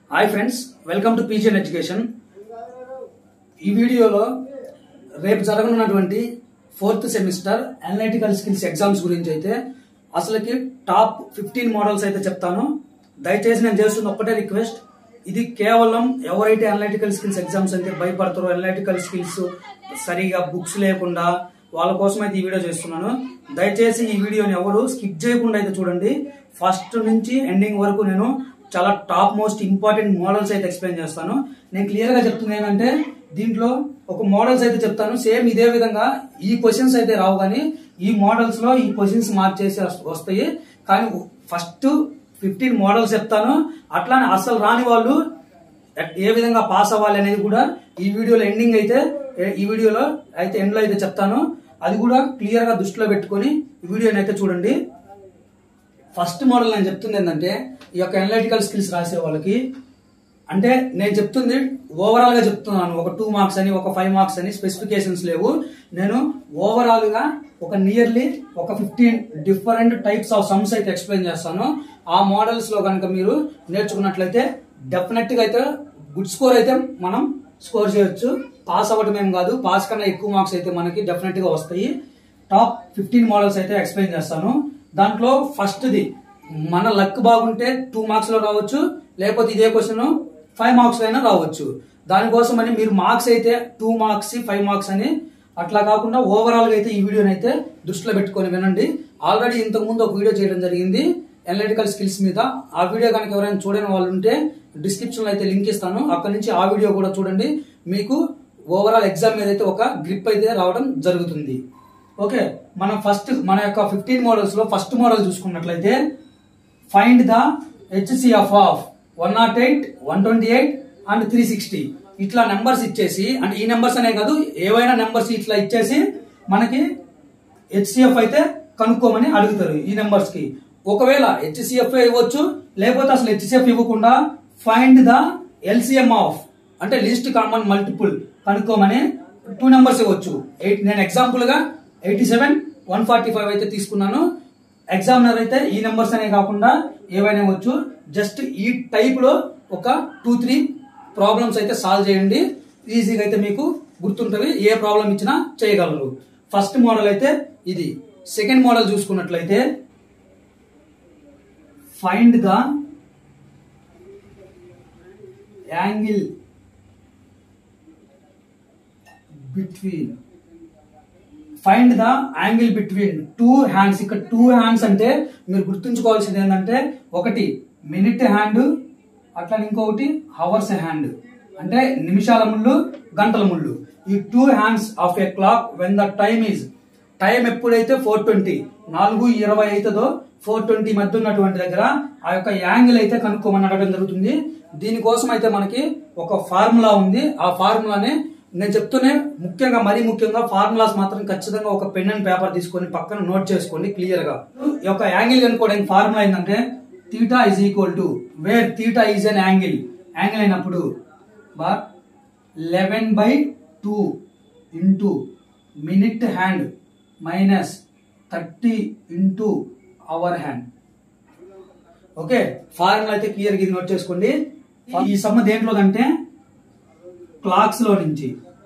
hi friends welcome to PGN education ఈ వీడియోలో రేపు జరగనున్నటువంటి fourth semester analytical skills exams గురించి అయితే అసలుకి టాప్ ఫిఫ్టీన్ మోడల్స్ అయితే చెప్తాను దయచేసి నేను చేస్తున్న ఒక్కటే రిక్వెస్ట్ ఇది కేవలం ఎవరైతే అనలిటికల్ స్కిల్స్ ఎగ్జామ్స్ అయితే భయపడతారో అనలిటికల్ స్కిల్స్ సరిగా బుక్స్ లేకుండా వాళ్ళ కోసం అయితే ఈ వీడియో చేస్తున్నాను దయచేసి ఈ వీడియోని ఎవరు స్కిప్ చేయకుండా అయితే చూడండి ఫస్ట్ నుంచి ఎండింగ్ వరకు నేను చాలా టాప్ మోస్ట్ ఇంపార్టెంట్ మోడల్స్ అయితే ఎక్స్ప్లెయిన్ చేస్తాను నేను క్లియర్ గా చెప్తుంది ఏంటంటే దీంట్లో ఒక మోడల్స్ అయితే చెప్తాను సేమ్ ఇదే విధంగా ఈ క్వశ్చన్స్ అయితే రావు కానీ ఈ మోడల్స్ లో ఈ క్వశ్చన్స్ మార్చేసి వస్- వస్తాయి కానీ ఫస్ట్ ఫిఫ్టీన్ మోడల్స్ చెప్తాను అట్లానే అసలు రాని వాళ్ళు ఎట్- ఏ విధంగా పాస్ అవ్వాలి అనేది కూడా ఈ వీడియోలో ఎండింగ్ అయితే ఏ- ఈ వీడియోలో అయితే ఎండ్ లో అయితే చెప్తాను అది కూడా క్లియర్ గా దృష్టిలో పెట్టుకొని ఈ వీడియోని అయితే చూడండి ఫస్ట్ మోడల్ నేను చెప్తుంది ఏంటంటే ఈ యొక్క అనలిటికల్ స్కిల్స్ రాసే వాళ్ళకి అంటే నేను చెప్తుంది ఓవరాల్ గా చెప్తున్నాను ఒక టూ మార్క్స్ అని ఒక ఫైవ్ మార్క్స్ అని స్పెసిఫికేషన్స్ లేవు నేను ఓవరాల్ గా ఒక నియర్లీ ఒక fifteen different types of sums అయితే ఎక్స్ప్లెయిన్ చేస్తాను ఆ మోడల్స్ లో కనుక మీరు నేర్చుకున్నట్లయితే డెఫినెట్ గా అయితే గుడ్ స్కోర్ అయితే మనం స్కోర్ చేయొచ్చు పాస్ అవ్వటం ఏం కాదు పాస్ కన్నా ఎక్కువ మార్క్స్ అయితే మనకి డెఫినెట్ గా వస్తాయి టాప్ ఫిఫ్టీన్ మోడల్స్ అయితే ఎక్స్ప్లెయిన్ చేస్తాను దాంట్లో ఫస్ట్ది మన లక్ బాగుంటే టూ మార్క్స్ లో రావచ్చు లేకపోతే ఇదే క్వశ్చన్ ఫైవ్ మార్క్స్ అయినా రావచ్చు దానికోసం అని మీరు మార్క్స్ అయితే టూ మార్క్స్ ఫైవ్ మార్క్స్ అని అట్లా కాకుండా ఓవరాల్ గా అయితే ఈ వీడియోని అయితే దృష్టిలో పెట్టుకొని వినండి ఆల్రెడీ ఇంతకు ముందు ఒక వీడియో చేయడం జరిగింది అనలిటికల్ స్కిల్స్ మీద ఆ వీడియో కనుక ఎవరైనా చూడని వాళ్ళు ఉంటే డిస్క్రిప్షన్ లో అయితే లింక్ ఇస్తాను అక్కడ నుంచి ఆ వీడియో కూడా చూడండి మీకు ఓవరాల్ ఎగ్జామ్ మీద అయితే ఒక గ్రిప్ అయితే రావడం జరుగుతుంది ఓకే మనం ఫస్ట్ మన యొక్క ఫిఫ్టీన్ మోడల్స్ లో ఫస్ట్ మోడల్ చూసుకున్నట్లయితే find the HCF of one naught eight one twenty eight and three sixty ఇట్లా నెంబర్స్ ఇచ్చేసి అంటే ఈ నెంబర్స్ అనే కాదు ఏవైనా నెంబర్స్ ఇట్లా ఇచ్చేసి మనకి హెచ్సిఎఫ్ అయితే కనుక్కోమని అడుగుతారు ఈ నెంబర్స్ కి ఒకవేళ హెచ్సిఎఫ్ ఇవ్వచ్చు లేకపోతే అసలు హెచ్సిఎఫ్ ఇవ్వకుండా ఫైండ్ ద ఎల్సిఎం ఆఫ్ అంటే లీస్ట్ కామన్ మల్టిపుల్ కనుక్కోమని టూ నెంబర్స్ ఇవ్వచ్చు ఎయిట్ నేను ఎగ్జాంపుల్ గా eighty seven one forty five అయితే తీసుకున్నాను ఎగ్జామినర్ అయితే ఈ నెంబర్స్ అనే కాకుండా ఏవైనా ఇవ్వచ్చు జస్ట్ ఈ టైప్ లో ఒక టూ త్రీ ప్రాబ్లమ్స్ అయితే సాల్వ్ చేయండి ఈజీగా అయితే మీకు గుర్తుంటవి ఏ ప్రాబ్లం ఇచ్చినా చేయగలరు ఫస్ట్ మోడల్ అయితే ఇది సెకండ్ మోడల్ చూసుకున్నట్లయితే find the angle between find the angle between two hands ఇక్కడ టూ హ్యాండ్స్ అంటే మీరు గుర్తుంచుకోవాల్సింది ఏంటంటే ఒకటి మినిట్ హ్యాండ్ అట్లా ఇంకొకటి హవర్స్ హ్యాండ్ అంటే నిమిషాల ముళ్ళు గంటల ముళ్ళు ఈ two hands of a clock when the time is time ఎప్పుడైతే ఫోర్ ట్వంటీ నాలుగు ఇరవై అవుతుందో ఫోర్ ట్వంటీ మధ్య ఉన్నటువంటి దగ్గర ఆ యొక్క యాంగిల్ అయితే కనుక్కోమని అడగడం జరుగుతుంది దీనికోసం అయితే మనకి ఒక ఫార్ములా ఉంది ఆ ఫార్ములానే నేను చెప్తూనే ముఖ్యంగా మరీ ముఖ్యంగా ఫార్ములాస్ మాత్రం ఖచ్చితంగా ఒక పెన్ అండ్ పేపర్ తీసుకొని పక్కన నోట్ చేసుకోండి క్లియర్ గా ఈ యొక్క యాంగిల్ కనుక్కోవడానికి ఫార్ములా ఏంటంటే theta is equal to where theta is an angle angle అయినప్పుడు బా eleven by two into minute hand minus thirty into hour hand okay formula అయితే క్లియర్ గా ఇది నోట్ చేసుకోండి ఈ సమ్మ దేంట్లోదంటే క్లాక్స్ లో నుంచి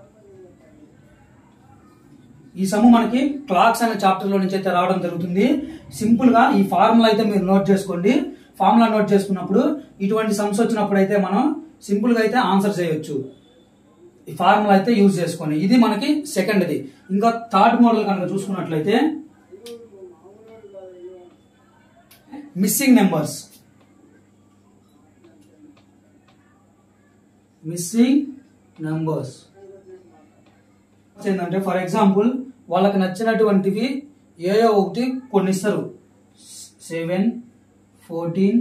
ఈ సమ్ము మనకి క్లాక్స్ అనే చాప్టర్ లో నుంచి అయితే రావడం జరుగుతుంది సింపుల్ గా ఈ ఫార్ములా అయితే మీరు నోట్ చేసుకోండి ఫార్ములా నోట్ చేసుకున్నప్పుడు ఇటువంటి సమ్స్ వచ్చినప్పుడు అయితే మనం సింపుల్ గా అయితే ఆన్సర్ చేయొచ్చు ఈ ఫార్ములా అయితే యూజ్ చేసుకోండి ఇది మనకి సెకండ్ది ఇంకా థర్డ్ మోడల్ కనుక చూసుకున్నట్లయితే మిస్సింగ్ నెంబర్స్ మిస్సింగ్ నెంబర్స్ ఏంటంటే ఫర్ ఎగ్జాంపుల్ వాళ్ళకి నచ్చినటువంటివి ఏయో ఒకటి కొన్ని ఇస్తారు సెవెన్ ఫోర్టీన్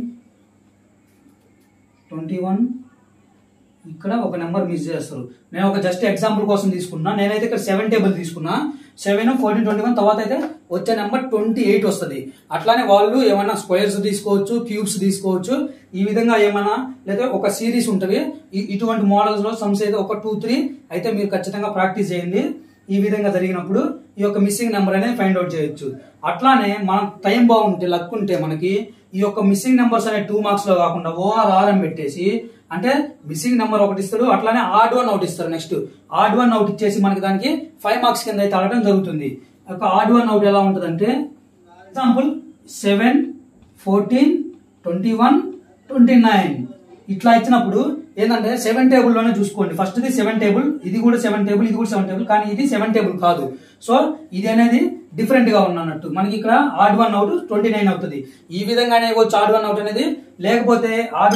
ట్వంటీ వన్ ఇక్కడ ఒక నెంబర్ మిస్ చేస్తారు నేను ఒక జస్ట్ ఎగ్జాంపుల్ కోసం తీసుకున్నా నేనైతే ఇక్కడ సెవెన్ టేబుల్ తీసుకున్నా సెవెన్ ఫోర్టీన్ ట్వంటీ వన్ తర్వాత అయితే వచ్చే నెంబర్ ట్వంటీ ఎయిట్ వస్తుంది అట్లానే వాళ్ళు ఏమైనా స్క్వేర్స్ తీసుకోవచ్చు క్యూబ్స్ తీసుకోవచ్చు ఈ విధంగా ఏమైనా లేదా ఒక సిరీస్ ఉంటవి ఈ- ఇటువంటి మోడల్స్ లో సమ్స్ అయితే ఒక టూ త్రీ అయితే మీరు ఖచ్చితంగా ప్రాక్టీస్ చేయండి ఈ విధంగా జరిగినప్పుడు ఈ యొక్క మిస్సింగ్ నెంబర్ అనేది ఫైండ్ అవుట్ చేయొచ్చు అట్లానే మనం టైం బాగుంటే లక్ ఉంటే మనకి ఈ యొక్క మిస్సింగ్ నెంబర్స్ అనే టూ మార్క్స్ లో కాకుండా ఓఆర్ఆర్ అని పెట్టేసి అంటే మిస్సింగ్ నెంబర్ ఒకటి ఇస్తాడు అట్లానే ఆడ్ వన్ అవుట్ ఇస్తారు నెక్స్ట్ ఆడ్ వన్ అవుట్ ఇచ్చేసి మనకి దానికి ఫైవ్ మార్క్స్ కింద అయితే అడగడం జరుగుతుంది ఒక ఆడ్ వన్ అవుట్ ఎలా ఉంటుందంటే example seven fourteen twenty one twenty nine ఇట్లా ఇచ్చినప్పుడు ఏంటంటే సెవెన్ టేబుల్ లోనే చూసుకోండి ఫస్ట్ ఇది సెవెన్ టేబుల్ ఇది కూడా సెవెన్ టేబుల్ ఇది కూడా సెవెన్ టేబుల్ కానీ ఇది సెవెన్ టేబుల్ కాదు సో ఇది అనేది డిఫరెంట్ గా ఉన్నట్టు మనకి ఇక్కడ odd one out twenty nine అవుతుంది ఈ విధంగానే వచ్చి ఆడ్ వన్ అవుట్ అనేది లేకపోతే ఆడ్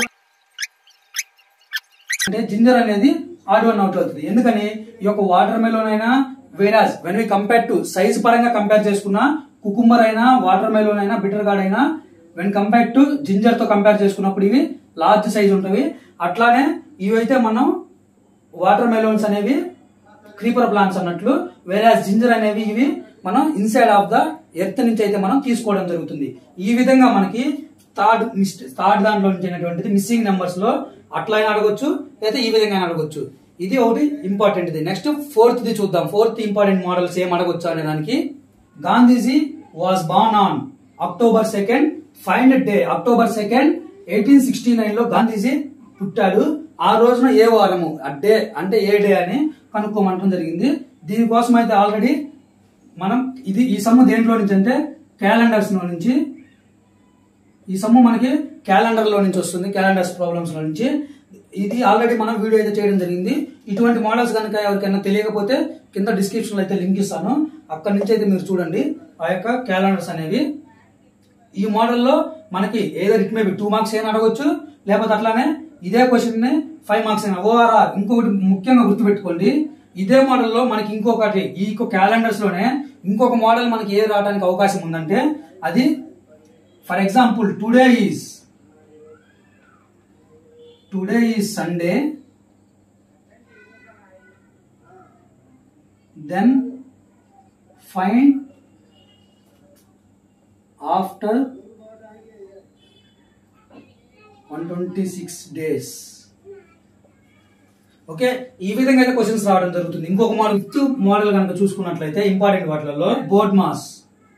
అంటే జింజర్ అనేది ఆడ్ వన్ అవుట్ అవుతుంది ఎందుకని ఈ యొక్క వాటర్ మెలోన్ అయినా whereas when we compare to size పరంగా కంపేర్ చేసుకున్నా కుకుంబర్ అయినా వాటర్ మెలోన్ అయినా బిటర్ గార్డ్ అయినా వెన్ కంపేర్ టు జింజర్ తో కంపేర్ చేసుకున్నప్పుడు ఇవి లార్జ్ సైజ్ ఉంటవి అట్లానే ఇవైతే మనం వాటర్ మెలోన్స్ అనేవి క్రీపర్ ప్లాంట్స్ అన్నట్లు వేరే జింజర్ అనేవి ఇవి మనం ఇన్సైడ్ ఆఫ్ ద ఎర్త్ నుంచి అయితే మనం తీసుకోవడం జరుగుతుంది ఈ విధంగా మనకి థర్డ్ థర్డ్ దాంట్లో నుంచి అయినటువంటిది మిస్సింగ్ నెంబర్స్ లో అట్లా అయినా అడగొచ్చు లేదా ఈ విధంగా అయినా అడగొచ్చు ఇది ఒకటి ఇంపార్టెంట్ ఇది నెక్స్ట్ ఫోర్త్ ది చూద్దాం ఫోర్త్ ఇంపార్టెంట్ మోడల్స్ ఏం అడగొచ్చు అనే దానికి Gandhiji was born on October second find day October second eighteen sixty nine లో గాంధీజీ పుట్టాడు ఆ రోజున ఏ వారము ఆ డే అంటే ఏ డే అని కనుక్కోమంటం జరిగింది దీనికోసం అయితే ఆల్రెడీ మనం ఇది ఈ సమ్ము దేంట్లో నుంచి అంటే క్యాలెండర్స్ లో నుంచి ఈ సమ్ము మనకి క్యాలెండర్ లో నుంచి వస్తుంది క్యాలెండర్స్ ప్రాబ్లమ్స్ లో నుంచి ఇది ఆల్రెడీ మనం వీడియో అయితే చేయడం జరిగింది ఇటువంటి మోడల్స్ కనుక ఎవరికైనా తెలియకపోతే కింద డిస్క్రిప్షన్ లో అయితే లింక్ ఇస్తాను అక్కడ నుంచి అయితే మీరు చూడండి ఆ యొక్క క్యాలెండర్స్ అనేవి ఈ మోడల్లో మనకి ఏదో it may be two marks అయినా అడగొచ్చు లేకపోతే అట్లానే ఇదే క్వశ్చన్ ని ఫైవ్ మార్క్స్ అయినా ఓఆర్ఆర్ ఇంకొకటి ముఖ్యంగా గుర్తుపెట్టుకోండి ఇదే మోడల్లో మనకి ఇంకొకటి ఈ క్యాలెండర్స్ లోనే ఇంకొక మోడల్ మనకి ఏ రావడానికి అవకాశం ఉందంటే అది for example today is today is Sunday then find after one twenty six days okay ఈ విధంగా అయితే క్వశ్చన్స్ రావడం జరుగుతుంది ఇంకొక మోడల్ ఫిఫ్త్ మోడల్ కనుక చూసుకున్నట్లయితే ఇంపార్టెంట్ వాటిలలో BODMAS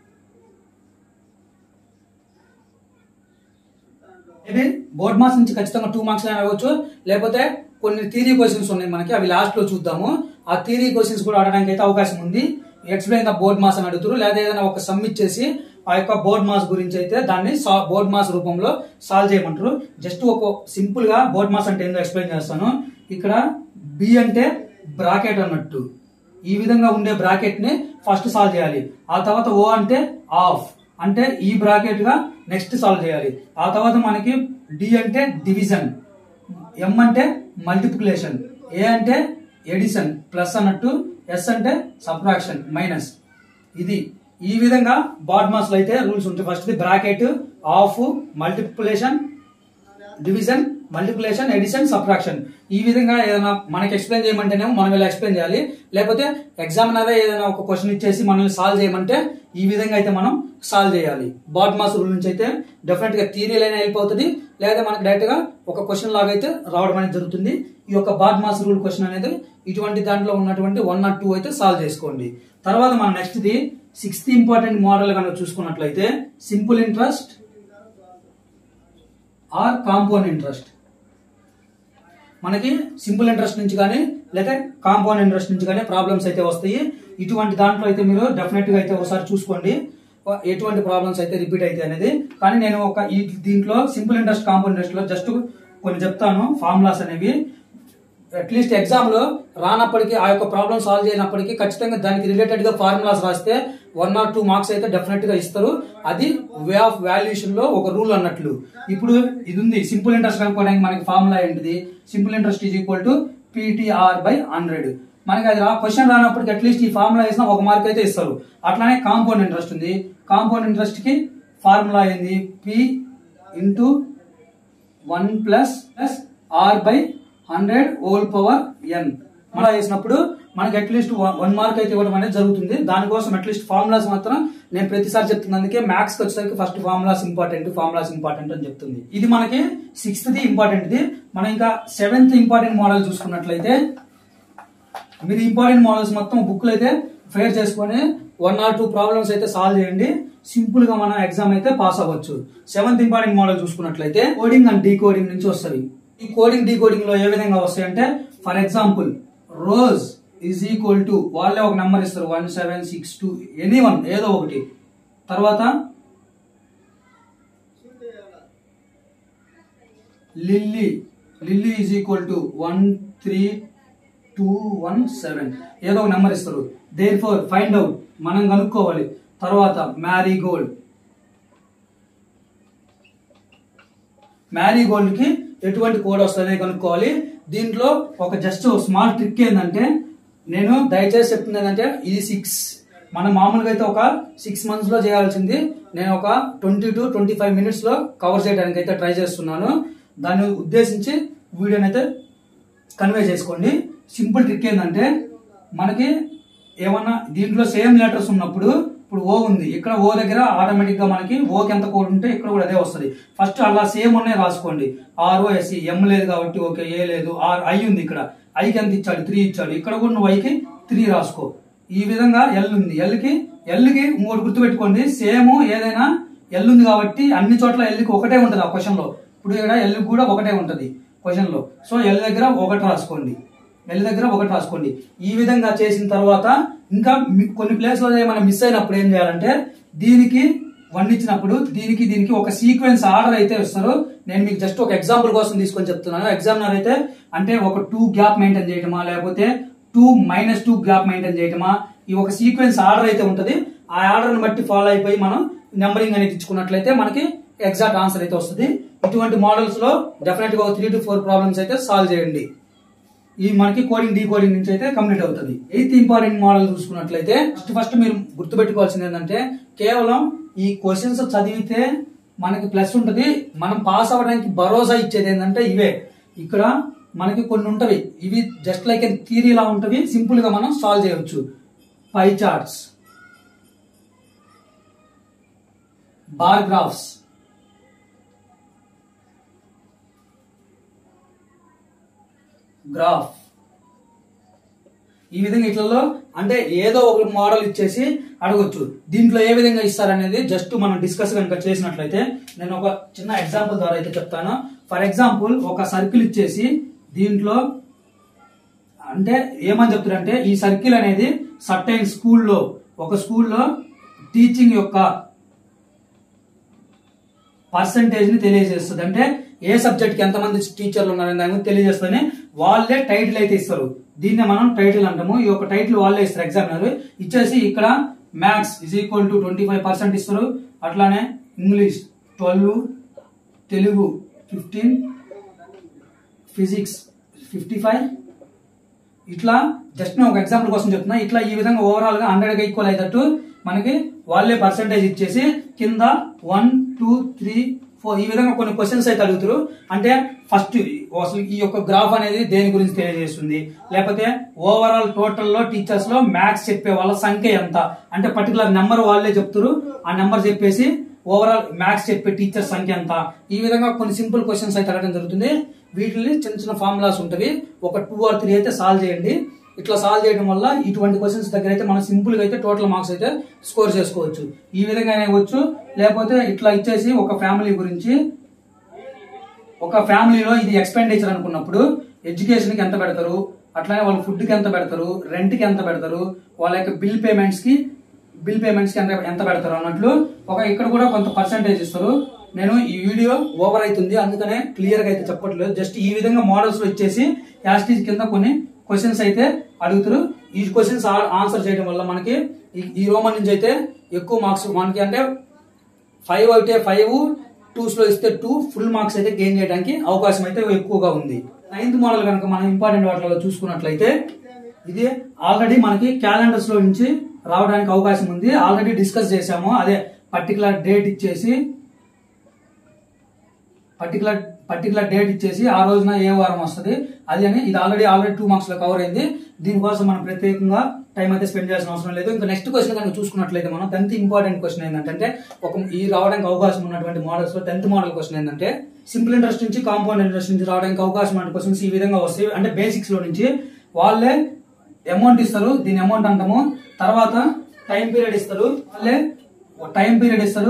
maybe BODMAS నుంచి ఖచ్చితంగా టూ మార్క్స్ అయినా అవ్వచ్చు లేకపోతే కొన్ని థీరీ క్వశ్చన్స్ ఉన్నాయి మనకి అవి లాస్ట్ లో చూద్దాము ఆ థీరీ క్వశ్చన్స్ కూడా అడగడానికి అయితే అవకాశం ఉంది ఎక్స్ప్లెయిన్ ద బోర్డ్ మాస్ అని అడుగుతారు లేదా ఏదైనా ఒక సబ్మిట్ చేసి ఆ యొక్క బోర్డ్ మాస్ గురించి అయితే దాన్ని బోర్డ్ మాస్ రూపంలో సాల్వ్ చేయమంటారు జస్ట్ ఒక సింపుల్ గా బోర్డ్ మాస్ అంటే ఏందో ఎక్స్ప్లెయిన్ చేస్తాను ఇక్కడ బి అంటే బ్రాకెట్ అన్నట్టు ఈ విధంగా ఉండే బ్రాకెట్ ని ఫస్ట్ సాల్వ్ చేయాలి ఆ తర్వాత ఓ అంటే ఆఫ్ అంటే ఈ బ్రాకెట్ గా నెక్స్ట్ సాల్వ్ చేయాలి ఆ తర్వాత మనకి డి అంటే డివిజన్ ఎం అంటే మల్టిప్లికేషన్ ఏ అంటే ఎడిషన్ ప్లస్ అన్నట్టు ఎస్ అంటే సబ్ట్రాక్షన్ మైనస్ ఇది ఈ విధంగా బాడ్ మాస్ లో అయితే రూల్స్ ఉంటాయి first bracket of multiplication division multiplication addition subtraction ఈ విధంగా ఏదైనా మనకి ఎక్స్ప్లెయిన్ చేయమంటేనేమో మనం ఇలా ఎక్స్ప్లెయిన్ చేయాలి లేకపోతే ఎగ్జామినర్ ఏదైనా ఒక క్వశ్చన్ ఇచ్చేసి మనల్ని సాల్వ్ చేయమంటే ఈ విధంగా అయితే మనం సాల్వ్ చేయాలి బాడ్ మాస్ రూల్ నుంచి అయితే డెఫినెట్ గా థియరీ లైన్ వెళ్ళిపోతుంది లేదా మనకి డైరెక్ట్ గా ఒక క్వశ్చన్ లాగా అయితే రావడం అనేది జరుగుతుంది ఈ యొక్క బాడ్ మాస్ రూల్ క్వశ్చన్ అనేది ఇటువంటి దాంట్లో ఉన్నటువంటి వన్ ఆర్ టూ అయితే సాల్వ్ చేసుకోండి తర్వాత మనం next the sixth important model కనుక చూసుకున్నట్లయితే simple interest or compound interest మనకి సింపుల్ ఇంట్రెస్ట్ నుంచి కానీ లేదా కాంపౌండ్ ఇంట్రెస్ట్ నుంచి కానీ ప్రాబ్లమ్స్ అయితే వస్తాయి ఇటువంటి దాంట్లో అయితే మీరు డెఫినెట్ గా అయితే ఒకసారి చూసుకోండి ఎటువంటి ప్రాబ్లమ్స్ అయితే రిపీట్ అయితే అనేది కానీ నేను ఒక ఈ దీంట్లో సింపుల్ ఇంట్రెస్ట్ కాంపౌండ్ ఇంట్రెస్ట్ లో జస్ట్ కొన్ని చెప్తాను ఫార్ములాస్ అనేవి అట్లీస్ట్ ఎగ్జామ్ లో రానప్పటికీ ఆ యొక్క ప్రాబ్లమ్ సాల్వ్ చేయనప్పటికీ ఖచ్చితంగా దానికి రిలేటెడ్ గా ఫార్ములాస్ రాస్తే వన్ ఆర్ టూ మార్క్స్ అయితే డెఫినెట్ గా ఇస్తారు అది వే ఆఫ్ వాల్యుయేషన్ లో ఒక రూల్ అన్నట్లు ఇప్పుడు ఇది ఉంది సింపుల్ ఇంట్రెస్ట్ కనుక్కోవడానికి మనకి ఫార్ములా ఏంటిది simple interest is equal to PTR by hundred మనకి అది క్వశ్చన్ రానప్పటికి అట్లీస్ట్ ఈ ఫార్ములా వేసినా ఒక మార్క్ అయితే ఇస్తారు అట్లానే కాంపౌండ్ ఇంట్రెస్ట్ ఉంది కాంపౌండ్ ఇంట్రెస్ట్ కి ఫార్ములా ఏంది P into one plus plus R by hundred whole power N మనం వేసినప్పుడు మనకి అట్లీస్ట్ వన్ మార్క్ అయితే ఇవ్వడం అనేది జరుగుతుంది దానికోసం అట్లీస్ట్ ఫార్ములాస్ మాత్రం నేను ప్రతిసారి చెప్తున్నా అందుకే మ్యాథ్స్ వచ్చేసరికి first formulas important formulas important అని చెప్తుంది ఇది మనకి సిక్స్త్ ది ఇంపార్టెంట్ ది మనం ఇంకా సెవెంత్ ఇంపార్టెంట్ మోడల్ చూసుకున్నట్లయితే మీరు ఇంపార్టెంట్ మోడల్స్ మొత్తం బుక్లు అయితే ఫేర్ చేసుకొని వన్ ఆర్ టూ ప్రాబ్లమ్స్ అయితే సాల్వ్ చేయండి సింపుల్ గా మనం ఎగ్జామ్ అయితే పాస్ అవ్వచ్చు సెవెంత్ ఇంపార్టెంట్ మోడల్ చూసుకున్నట్లయితే కోడింగ్ అండ్ డీ కోడింగ్ నుంచి వస్తుంది ఈ కోడింగ్ డీకోడింగ్ లో ఏ విధంగా వస్తాయంటే for example rose is equal to వాళ్ళే ఒక నెంబర్ ఇస్తారు one seven six two any one ఏదో ఒకటి తర్వాత lily lily is equal to one three two one seven ఏదో ఒక నెంబర్ ఇస్తారు దేర్ ఫోర్ ఫైండ్ అవుట్ మనం కనుక్కోవాలి తర్వాత మ్యారీ గోల్డ్ మ్యారీ గోల్డ్ కి ఎటువంటి కోడ్ వస్తుంది కనుక్కోవాలి దీంట్లో ఒక జస్ట్ స్మాల్ ట్రిక్ ఏంటంటే నేను దయచేసి చెప్తుంది ఏంటంటే ఇది సిక్స్ మనం మామూలుగా అయితే ఒక సిక్స్ మంత్స్ లో చేయాల్సింది నేను ఒక twenty to twenty five minutes లో కవర్ చేయడానికి అయితే ట్రై చేస్తున్నాను దాన్ని ఉద్దేశించి వీడియోని అయితే కన్వే చేసుకోండి సింపుల్ ట్రిక్ ఏంటంటే మనకి ఏమన్నా దీంట్లో సేమ్ లెటర్స్ ఉన్నప్పుడు ఇప్పుడు ఓ ఉంది ఇక్కడ ఓ దగ్గర ఆటోమేటిక్ గా మనకి ఓకి ఎంత కోడ్ ఉంటే ఇక్కడ కూడా అదే వస్తుంది ఫస్ట్ అలా సేమ్ ఉన్నాయి రాసుకోండి ఆర్ ఓ ఎస్సి ఎం లేదు కాబట్టి ఓకే ఏ లేదు ఆర్ ఐ ఉంది ఇక్కడ ఐకి ఎంత ఇచ్చాడు త్రీ ఇచ్చాడు ఇక్కడ కూడా నువ్వు ఐకి త్రీ రాసుకో ఈ విధంగా ఎల్ ఉంది ఎల్ కి ఎల్ కి మూడు గుర్తుపెట్టుకోండి సేమ్ ఏదైనా ఎల్ ఉంది కాబట్టి అన్ని చోట్ల ఎల్ కి ఒకటే ఉంటది ఆ క్వశ్చన్ లో ఇప్పుడు ఇక్కడ ఎల్ కూడా ఒకటే ఉంటది క్వశ్చన్ లో సో ఎల్ దగ్గర ఒకటి రాసుకోండి ఎల్ దగ్గర ఒకటి రాసుకోండి ఈ విధంగా చేసిన తర్వాత ఇంకా మీ- కొన్ని ప్లేస్ లో మనం మిస్ అయినప్పుడు ఏం చేయాలంటే దీనికి వన్ ఇచ్చినప్పుడు దీనికి దీనికి ఒక సీక్వెన్స్ ఆర్డర్ అయితే ఇస్తారు నేను మీకు జస్ట్ ఒక ఎగ్జాంపుల్ కోసం తీసుకొని చెప్తున్నాను ఎగ్జామినర్ అయితే అంటే ఒక టూ గ్యాప్ మెయింటైన్ చేయటమా లేకపోతే two minus two gap maintain చేయటమా ఈ ఒక సీక్వెన్స్ ఆర్డర్ అయితే ఉంటది ఆ ఆర్డర్ ని బట్టి ఫాలో అయిపోయి మనం నెంబరింగ్ అనేది ఇచ్చుకున్నట్లయితే మనకి ఎగ్జాక్ట్ ఆన్సర్ అయితే వస్తుంది ఇటువంటి మోడల్స్ లో డెఫినెట్ గా ఒక త్రీ టు ఫోర్ ప్రాబ్లమ్స్ అయితే సాల్వ్ చేయండి ఈ మనకి కోడింగ్ డీ కోడింగ్ నుంచి అయితే కంప్లీట్ అవుతుంది ఎయిత్ ఇంపార్టెంట్ మోడల్ చూసుకున్నట్లయితే ఫస్ట్ ఫస్ట్ మీరు గుర్తుపెట్టుకోవాల్సింది ఏంటంటే కేవలం ఈ క్వశ్చన్స్ చదివితే మనకి ప్లస్ ఉంటది మనం పాస్ అవ్వడానికి భరోసా ఇచ్చేది ఏంటంటే ఇవే ఇక్కడ మనకి కొన్ని ఉంటవి ఇవి జస్ట్ లైక్ థియరీ లా ఉంటవి సింపుల్ గా మనం సాల్వ్ చేయవచ్చు pie charts bar graphs graph ఈ విధంగా ఇట్లలో అంటే ఏదో ఒక మోడల్ ఇచ్చేసి అడగొచ్చు దీంట్లో ఏ విధంగా ఇస్తారనేది జస్ట్ మనం డిస్కస్ కనుక చేసినట్లయితే నేను ఒక చిన్న ఎగ్జాంపుల్ ద్వారా అయితే చెప్తాను ఫర్ ఎగ్జాంపుల్ ఒక సర్కిల్ ఇచ్చేసి దీంట్లో అంటే ఏమని చెప్తారంటే ఈ సర్కిల్ అనేది సర్టైన్ స్కూల్లో ఒక స్కూల్లో టీచింగ్ యొక్క పర్సంటేజ్ ని తెలియజేస్తుంది అంటే ఏ సబ్జెక్ట్ కి ఎంతమంది టీచర్లు ఉన్నారని దాని గురించి తెలియజేస్తుంది వాళ్ళే టైటిల్ అయితే ఇస్తారు దీన్నే మనం టైటిల్ అంటాము ఈ యొక్క టైటిల్ వాళ్ళే ఇస్తారు ఎగ్జామినర్ ఇచ్చేసి ఇక్కడ maths is equal to twenty five percent ఇస్తారు అట్లానే English twelve Telugu fifteen physics fifty five ఇట్లా జస్ట్ నేను ఒక ఎగ్జాంపుల్ కోసం చెప్తున్నా ఇట్లా ఈ విధంగా ఓవరాల్ గా హండ్రెడ్ గా ఈక్వల్ అయ్యేటట్టు మనకి వాళ్ళే పర్సంటేజ్ ఇచ్చేసి కింద వన్ టూ త్రీ ఫోర్ ఈ విధంగా కొన్ని క్వశ్చన్స్ అయితే అడుగుతారు అంటే ఫస్ట్ అసలు ఈ యొక్క గ్రాఫ్ అనేది దేని గురించి తెలియజేస్తుంది లేకపోతే ఓవరాల్ టోటల్ లో టీచర్స్ లో మ్యాథ్స్ చెప్పే వాళ్ళ సంఖ్య ఎంత అంటే పర్టికులర్ నెంబర్ వాళ్ళే చెప్తారు ఆ నెంబర్ చెప్పేసి ఓవరాల్ మ్యాథ్స్ చెప్పే టీచర్ సంఖ్య ఎంత ఈ విధంగా కొన్ని సింపుల్ క్వశ్చన్స్ అయితే అడగడం జరుగుతుంది వీటిని చిన్న చిన్న ఫార్ములాస్ ఉంటవి ఒక టూ ఆర్ త్రీ అయితే సాల్వ్ చేయండి ఇట్లా సాల్వ్ చేయడం వల్ల ఇటువంటి క్వశ్చన్స్ దగ్గర అయితే మనం సింపుల్ గా అయితే టోటల్ మార్క్స్ అయితే స్కోర్ చేసుకోవచ్చు ఈ విధంగా ఇవ్వచ్చు లేకపోతే ఇట్లా ఇచ్చేసి ఒక ఫ్యామిలీ గురించి ఒక ఫ్యామిలీలో ఇది ఎక్స్పెండిచర్ అనుకున్నప్పుడు ఎడ్యుకేషన్ కి ఎంత పెడతారు అట్లానే వాళ్ళ ఫుడ్ కి ఎంత పెడతారు రెంట్ కి ఎంత పెడతారు వాళ్ళ యొక్క బిల్ పేమెంట్స్ కి బిల్ పేమెంట్స్ కి ఎంత ఎంత పెడతారు అన్నట్లు ఒక ఇక్కడ కూడా కొంత పర్సంటేజ్ ఇస్తారు నేను ఈ వీడియో ఓవర్ అవుతుంది అందుకనే క్లియర్ గా అయితే చెప్పట్లేదు జస్ట్ ఈ విధంగా మోడల్స్ లో ఇచ్చేసి యాస్టీజ్ కింద కొన్ని క్వశ్చన్స్ అయితే అడుగుతారు ఈ క్వశ్చన్స్ ఆన్సర్ చేయడం వల్ల మనకి ఈ- ఈ రోమన్ నుంచి అయితే ఎక్కువ మార్క్స్ మనకి అంటే ఫైవ్ అయితే ఫైవ్ టూస్ లో ఇస్తే టూ ఫుల్ మార్క్స్ అయితే గెయిన్ చేయడానికి అవకాశం అయితే ఎక్కువగా ఉంది నైన్త్ మోడల్ కనుక మనం ఇంపార్టెంట్ వాటిలో చూసుకున్నట్లయితే ఇది ఆల్రెడీ మనకి క్యాలెండర్స్ లో నుంచి రావడానికి అవకాశం ఉంది ఆల్రెడీ డిస్కస్ చేశాము అదే పర్టికులర్ డేట్ ఇచ్చేసి పర్టికులర్ పర్టికులర్ డేట్ ఇచ్చేసి ఆ రోజున ఏ వారం వస్తుంది అది అని ఇది ఆల్రెడీ ఆల్రెడీ టూ మార్క్స్ లో కవర్ అయింది దీనికోసం మనం ప్రత్యేకంగా టైం అయితే స్పెండ్ చేయాల్సిన అవసరం లేదు ఇంకా నెక్స్ట్ క్వశ్చన్ కనుక చూసుకున్నట్లయితే మనం టెన్త్ ఇంపార్టెంట్ క్వశ్చన్ ఏంటంటే ఒక ఈ రావడానికి అవకాశం ఉన్నటువంటి మోడల్స్ లో టెన్త్ మోడల్ క్వశ్చన్ ఏంటంటే సింపుల్ ఇంట్రెస్ట్ నుంచి కాంపౌండ్ ఇంట్రెస్ట్ నుంచి రావడానికి అవకాశం ఉన్న క్వశ్చన్స్ ఈ విధంగా వస్తాయి అంటే బేసిక్స్ లో నుంచి వాళ్ళే అమౌంట్ ఇస్తారు దీని అమౌంట్ అంటాము తర్వాత టైం పీరియడ్ ఇస్తారు వాళ్ళే టైం పీరియడ్ ఇస్తారు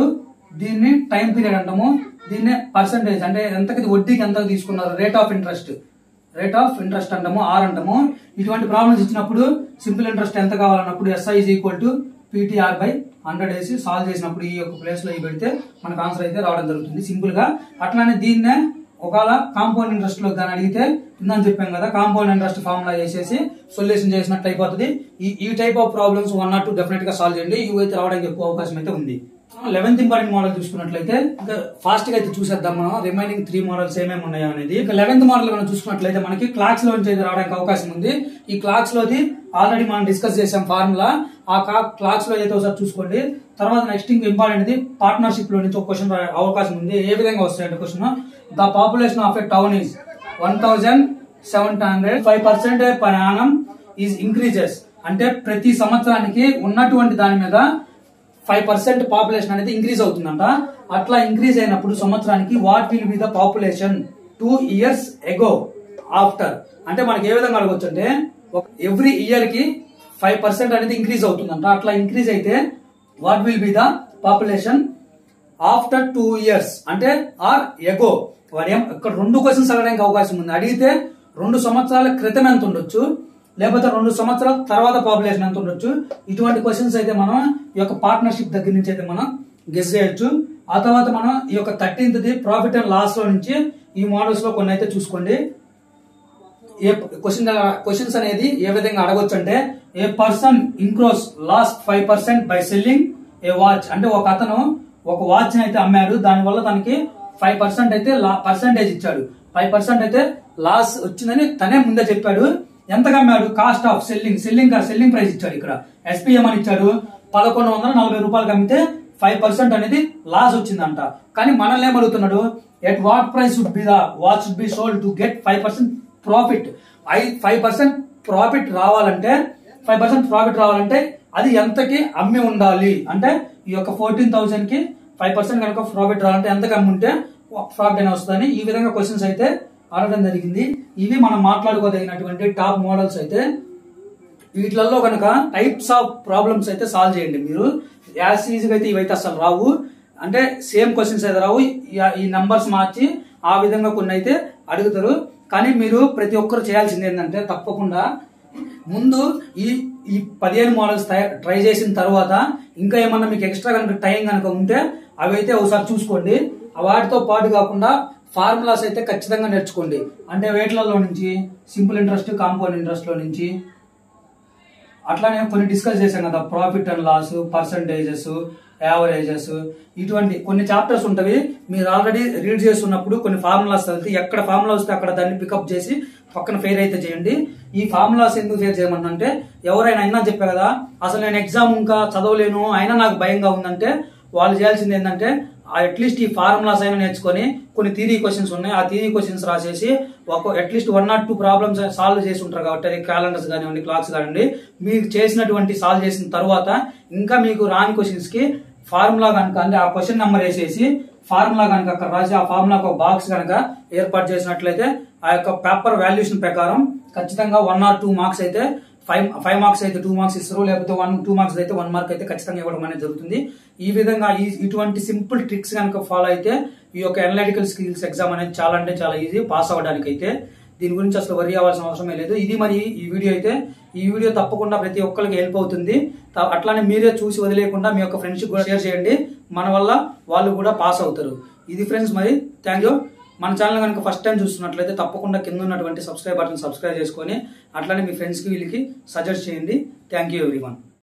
దీన్ని టైం పీరియడ్ అంటాము దీన్నే పర్సంటేజ్ అంటే ఎంతకి వడ్డీకి ఎంత తీసుకున్నారు rate of interest rate of interest అంటాము ఆర్ అంటాము ఇటువంటి ప్రాబ్లమ్స్ ఇచ్చినప్పుడు సింపుల్ ఇంట్రెస్ట్ ఎంత కావాలన్నప్పుడు SI is equal to PTR by hundred వేసి సాల్వ్ చేసినప్పుడు ఈ యొక్క ప్లేస్ లో ఇవి పెడితే మనకు ఆన్సర్ అయితే రావడం జరుగుతుంది సింపుల్ గా అట్లానే దీన్నే ఒకవేళ కాంపౌండ్ ఇంట్రెస్ట్ లో దాన్ని అడిగితే ఇందని చెప్పాం కదా కాంపౌండ్ ఇంట్రెస్ట్ ఫార్ములా వేసేసి సొల్యూషన్ చేసినట్టు అయిపోతుంది ఈ ఈ type of problems one not two definite గా సాల్వ్ చేయండి ఇవి అయితే రావడానికి ఎక్కువ అవకాశం అయితే ఉంది లెవెన్త్ ఇంపార్టెంట్ మోడల్ చూసుకున్నట్లయితే ఇంకా ఫాస్ట్ గా అయితే చూసేద్దాం మనం రిమైనింగ్ త్రీ మోడల్స్ ఏమేమి ఉన్నాయో అనేది ఇక లెవెన్త్ మోడల్ మనం చూసుకున్నట్లయితే మనకి క్లాక్స్ లో నుంచి అయితే రావడానికి అవకాశం ఉంది ఈ క్లాక్స్ లోది ఆల్రెడీ మనం డిస్కస్ చేసాం ఫార్ములా ఆ క్లాక్స్ లో అయితే ఒకసారి చూసుకోండి తర్వాత నెక్స్ట్ ఇంక ఇంపార్టెంట్ పార్ట్నర్షిప్ లో నుంచి ఒక క్వశ్చన్ అవకాశం ఉంది ఏ విధంగా వస్తాయంటే question the population of a town is one thousand seven hundred five percent per annum is increases అంటే ప్రతి సంవత్సరానికి ఉన్నటువంటి దాని మీద ఫైవ్ పర్సెంట్ పాపులేషన్ అనేది ఇంక్రీజ్ అవుతుందంట అట్లా ఇంక్రీజ్ అయినప్పుడు సంవత్సరానికి what will be the population two years ago after అంటే మనకి ఏ విధంగా అడగొచ్చు అంటే ఎవ్రీ ఇయర్ కి ఫైవ్ పర్సెంట్ అనేది ఇంక్రీజ్ అవుతుందంట అట్లా ఇంక్రీజ్ అయితే what will be the population after two years అంటే ఆర్ ఎగో వాడు ఏం ఇక్కడ రెండు క్వశ్చన్స్ అడగడానికి అవకాశం ఉంది అడిగితే రెండు సంవత్సరాల క్రితం ఎంత ఉండొచ్చు లేకపోతే రెండు సంవత్సరాల తర్వాత పాపులేషన్ ఎంత ఉండొచ్చు ఇటువంటి క్వశ్చన్స్ అయితే మనం ఈ యొక్క పార్ట్నర్షిప్ దగ్గర నుంచి అయితే మనం గెస్ చేయొచ్చు ఆ తర్వాత మనం ఈ యొక్క thirteenth the profit and loss లో నుంచి ఈ మోడల్స్ లో కొన్ని అయితే చూసుకోండి ఏ క్వశ్చన్ క్వశ్చన్స్ అనేది ఏ విధంగా అడగొచ్చు అంటే a person incurs lost five percent by selling a watch అంటే ఒక అతను ఒక వాచ్ అయితే అమ్మాడు దాని వల్ల తనకి ఫైవ్ పర్సెంట్ అయితే పర్సెంటేజ్ ఇచ్చాడు ఫైవ్ పర్సెంట్ అయితే లాస్ వచ్చిందని తనే ముందే చెప్పాడు ఎంతగా అమ్మాడు cost of selling selling selling price ఇచ్చాడు ఇక్కడ ఎస్పీఎం అని ఇచ్చాడు పదకొండు వందల నలభై రూపాయలకి అమ్మితే ఫైవ్ పర్సెంట్ అనేది లాస్ వచ్చిందంట కానీ మనల్ని ఏం అడుగుతున్నాడు at what price would be the watch would be sold to get five percent profit I five percent profit రావాలంటే ఫైవ్ పర్సెంట్ ప్రాఫిట్ రావాలంటే అది ఎంతకి అమ్మి ఉండాలి అంటే ఈ యొక్క ఫోర్టీన్ థౌసండ్ కి ఫైవ్ పర్సెంట్ కనుక ప్రాఫిట్ రావాలంటే ఎంతకి అమ్మి ఉంటే ప్రాఫిట్ అయినా వస్తుందని ఈ విధంగా క్వశ్చన్స్ అయితే అడగడం జరిగింది ఇవి మనం మాట్లాడుకోదగినటువంటి టాప్ మోడల్స్ అయితే వీటిలలో కనుక టైప్స్ ఆఫ్ ప్రాబ్లమ్స్ అయితే సాల్వ్ చేయండి మీరు యాజ్ ఈజీగా అయితే ఇవైతే అసలు రావు అంటే సేమ్ క్వశ్చన్స్ అయితే రావు ఈ- ఈ నంబర్స్ మార్చి ఆ విధంగా కొన్ని అయితే అడుగుతారు కానీ మీరు ప్రతి ఒక్కరు చేయాల్సింది ఏంటంటే తప్పకుండా ముందు ఈ ఈ పదిహేను మోడల్స్ ట్రై చేసిన తర్వాత ఇంకా ఏమన్నా మీకు ఎక్స్ట్రా కనుక టైం కనుక ఉంటే అవి అయితే ఒకసారి చూసుకోండి వాటితో పాటు కాకుండా ఫార్ములాస్ అయితే ఖచ్చితంగా నేర్చుకోండి అంటే వేట్లలో నుంచి సింపుల్ ఇంట్రెస్ట్ కాంపౌండ్ ఇంట్రెస్ట్ లో నుంచి అట్లానే కొన్ని డిస్కస్ చేశాం కదా profit and loss percentages averages ఇటువంటి కొన్ని చాప్టర్స్ ఉంటవి మీరు ఆల్రెడీ రీడ్ చేస్తున్నప్పుడు కొన్ని ఫార్ములాస్ చదివితే ఎక్కడ ఫార్ములా వస్తే అక్కడ దాన్ని పికప్ చేసి పక్కన ఫెయిర్ అయితే చేయండి ఈ ఫార్ములాస్ ఎందుకు ఫెయిర్ చేయమంటే ఎవరైనా అయినా చెప్పా కదా అసలు నేను ఎగ్జామ్ ఇంకా చదవలేను అయినా నాకు భయంగా ఉందంటే వాళ్ళు చేయాల్సింది ఏంటంటే అట్లీస్ట్ ఈ ఫార్ములాస్ అయినా నేర్చుకొని కొన్ని థీరీ క్వశ్చన్స్ ఉన్నాయి ఆ థీరీ క్వశ్చన్స్ రాసేసి ఒక at least one not two problems solve చేసి ఉంటారు కాబట్టి అది క్యాలెండర్స్ కానివ్వండి క్లాక్స్ కానివ్వండి మీకు చేసినటువంటి సాల్వ్ చేసిన తర్వాత ఇంకా మీకు రాని క్వశ్చన్స్ కి ఫార్ములా కనుక అంటే ఆ క్వశ్చన్ నెంబర్ వేసేసి ఫార్ములా కనుక అక్కడ రాసి ఆ ఫార్ములా ఒక బాక్స్ కనుక ఏర్పాటు చేసినట్లయితే ఆ యొక్క పేపర్ వాల్యుయేషన్ ప్రకారం ఖచ్చితంగా వన్ ఆర్ టూ మార్క్స్ అయితే ఫైవ్ ఫైవ్ మార్క్స్ అయితే టూ మార్క్స్ ఇస్తారు లేకపోతే వన్ టూ మార్క్స్ అయితే వన్ మార్క్ అయితే ఖచ్చితంగా ఇవ్వడం అనేది జరుగుతుంది ఈ విధంగా ఈ ఇటువంటి సింపుల్ ట్రిక్స్ కనుక ఫాలో అయితే ఈ యొక్క అనలిటికల్ స్కిల్స్ ఎగ్జామ్ అనేది చాలా అంటే చాలా ఈజీ పాస్ అవ్వడానికి అయితే దీని గురించి అసలు వరి అవ్వాల్సిన అవసరమే లేదు ఇది మరి ఈ వీడియో అయితే ఈ వీడియో తప్పకుండా ప్రతి ఒక్కరికి హెల్ప్ అవుతుంది త- అట్లానే మీరే చూసి వదిలేకుండా మీ యొక్క ఫ్రెండ్స్ కూడా షేర్ చేయండి మన వల్ల వాళ్ళు కూడా పాస్ అవుతారు ఇది ఫ్రెండ్స్ మరి థ్యాంక్ యూ మన ఛానల్ కనుక ఫస్ట్ టైం చూస్తున్నట్లయితే తప్పకుండా కింద ఉన్నటువంటి సబ్స్క్రైబ్ బటన్ సబ్స్క్రైబ్ చేసుకొని అట్లానే మీ ఫ్రెండ్స్కి వీళ్ళకి సజెస్ట్ చేయండి థ్యాంక్ యూ ఎవ్రీవన్